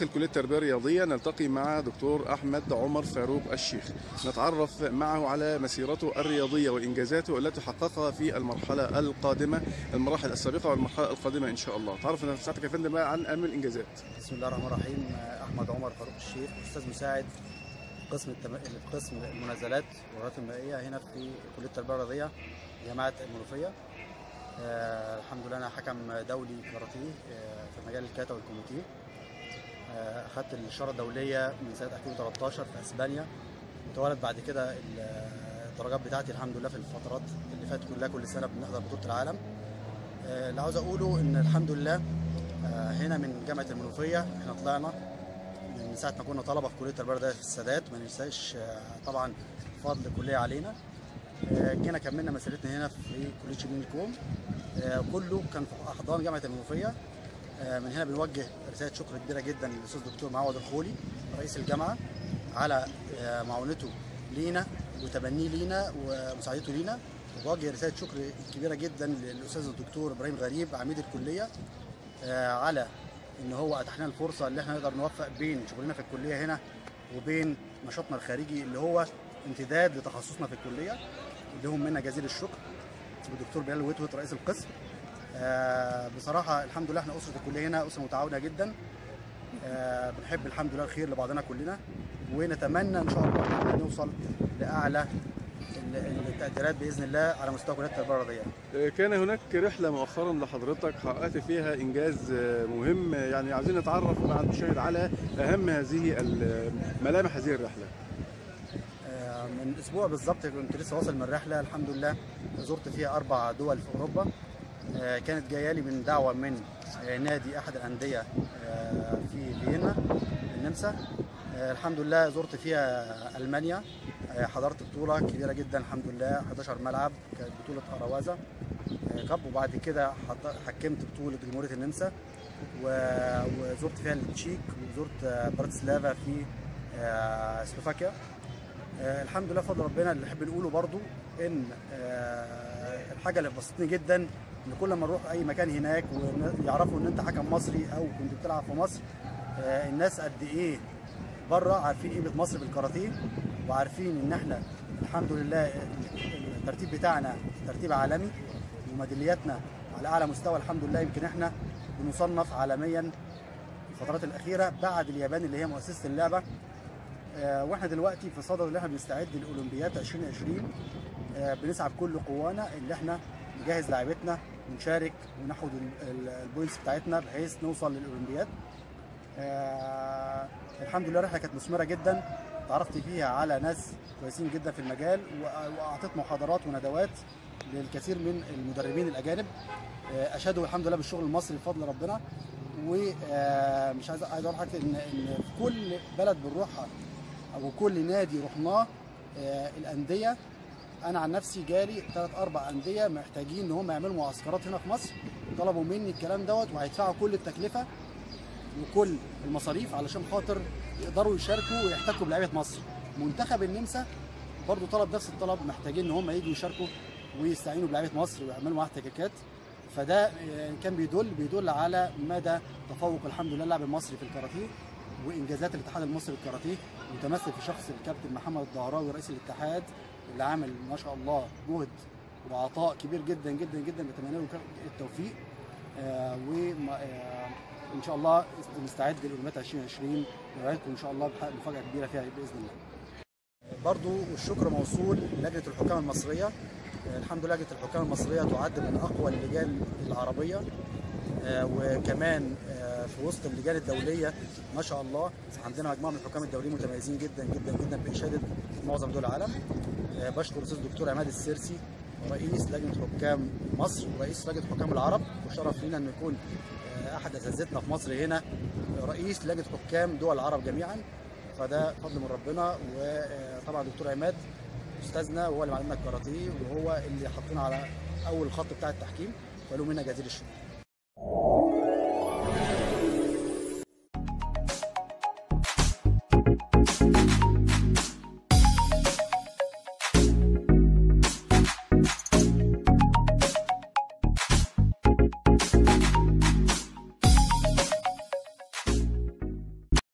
داخل كليه التربيه الرياضيه نلتقي مع دكتور احمد عمر فاروق الشيخ نتعرف معه على مسيرته الرياضيه وانجازاته التي حققها في المرحله القادمه المراحل السابقه والمرحله القادمه ان شاء الله تعرف ساعتك يا فندم بقى عن اهم الانجازات بسم الله الرحمن الرحيم احمد عمر فاروق الشيخ استاذ مساعد قسم التم... قسم المنازلات والرياضات المائيه هنا في كليه التربيه الرياضيه جامعه المنوفيه آه الحمد لله انا حكم دولي كاراتيه آه في مجال الكاتا والكوميتيه آه اخذت الشاره الدوليه من سنه 2013 في اسبانيا وتوالت بعد كده الدرجات بتاعتي الحمد لله في الفترات اللي فاتت كلها كل سنه بنحضر بطوله العالم آه اللي عاوز اقوله ان الحمد لله آه هنا من جامعه المنوفيه احنا طلعنا من ساعه ما كنا طلبه في كليه التربيه الرياضيه في السادات ما ننساش آه طبعا فضل الكليه علينا جينا كملنا مسيرتنا هنا في كليه شبين الكوم كله كان في احضان جامعه المنوفيه من هنا بنوجه رساله شكر كبيره جدا للاستاذ الدكتور معوض الخولي رئيس الجامعه على معاونته لينا وتبنيه لينا ومساعدته لينا وبوجه رساله شكر كبيره جدا للاستاذ الدكتور ابراهيم غريب عميد الكليه على ان هو اتاح لنا الفرصه اللي احنا نقدر نوفق بين شغلنا في الكليه هنا وبين نشاطنا الخارجي اللي هو امتداد لتخصصنا في الكليه لهم منا جزيل الشكر والدكتور بلال وتوت رئيس القسم آه بصراحه الحمد لله احنا اسره الكليه هنا اسره متعاونه جدا آه بنحب الحمد لله الخير لبعضنا كلنا ونتمنى ان شاء الله ان نوصل لاعلى التقديرات باذن الله على مستوى كليه التربيه الرياضيه. كان هناك رحله مؤخرا لحضرتك حققت فيها انجاز مهم يعني عايزين نتعرف مع المشاهد على اهم هذه ملامح هذه الرحله. من اسبوع بالظبط كنت لسه واصل من الرحله الحمد لله زرت فيها اربع دول في اوروبا كانت جايه لي من دعوه من نادي احد الانديه في فيينا النمسا الحمد لله زرت فيها المانيا حضرت بطوله كبيره جدا الحمد لله 11 ملعب كانت بطوله اراوازا كاب وبعد كده حكمت بطوله جمهوريه النمسا وزرت فيها التشيك وزرت براتسلافا في سلوفاكيا آه الحمد لله بفضل ربنا اللي نحب نقوله برضو ان آه الحاجه اللي بسطتني جدا ان كل ما نروح اي مكان هناك ويعرفوا ان انت حكم مصري او كنت بتلعب في مصر آه الناس قد ايه بره عارفين قيمه مصر بالكاراتيه وعارفين ان احنا الحمد لله الترتيب بتاعنا ترتيب عالمي وميدالياتنا على اعلى مستوى الحمد لله يمكن احنا بنصنف عالميا الفترات الاخيره بعد اليابان اللي هي مؤسسه اللعبه واحنا دلوقتي في صدد ان احنا بنستعد للاولمبياد 2020 بنسعى بكل قوانا ان احنا نجهز لاعيبتنا ونشارك وناخد البوينتس بتاعتنا بحيث نوصل للاولمبياد الحمد لله الرحله كانت مثمره جدا تعرفت فيها على ناس كويسين جدا في المجال واعطيت محاضرات وندوات للكثير من المدربين الاجانب اشادوا الحمد لله بالشغل المصري بفضل ربنا ومش عايز عايز اقول حاجه ان ان في كل بلد بنروحها او كل نادي رحناه آه الانديه انا عن نفسي جالي ثلاث اربع انديه محتاجين ان هم يعملوا معسكرات هنا في مصر طلبوا مني الكلام دوت وهيدفعوا كل التكلفه وكل المصاريف علشان خاطر يقدروا يشاركوا ويحتكوا بلعيبه مصر منتخب النمسا برضو طلب نفس الطلب محتاجين ان هم يجوا يشاركوا ويستعينوا بلعيبه مصر ويعملوا معاها احتكاكات فده كان بيدل بيدل على مدى تفوق الحمد لله اللاعب المصري في الكاراتيه وانجازات الاتحاد المصري للكاراتيه متمثل في شخص الكابتن محمد الدهراوي رئيس الاتحاد اللي عامل ما شاء الله جهد وعطاء كبير جدا جدا جدا بتمنى له التوفيق آه وان آه شاء الله نستعد للاولمبياد 2020 نوعدكم ان شاء الله بمفاجاه كبيره فيها باذن الله. برضو والشكر موصول لجنه الحكام المصريه الحمد لله لجنه الحكام المصريه تعد من اقوى اللجان العربيه وكمان في وسط اللجان الدوليه ما شاء الله عندنا مجموعه من الحكام الدوليين متميزين جدا جدا جدا باشاده معظم دول العالم بشكر الاستاذ الدكتور عماد السرسي رئيس لجنه حكام مصر ورئيس لجنه حكام العرب وشرف لنا ان يكون احد اساتذتنا في مصر هنا رئيس لجنه حكام دول العرب جميعا فده فضل من ربنا وطبعا دكتور عماد استاذنا وهو اللي معلمنا الكاراتيه وهو اللي حطينا على اول الخط بتاع التحكيم وله منا جزيل الشكر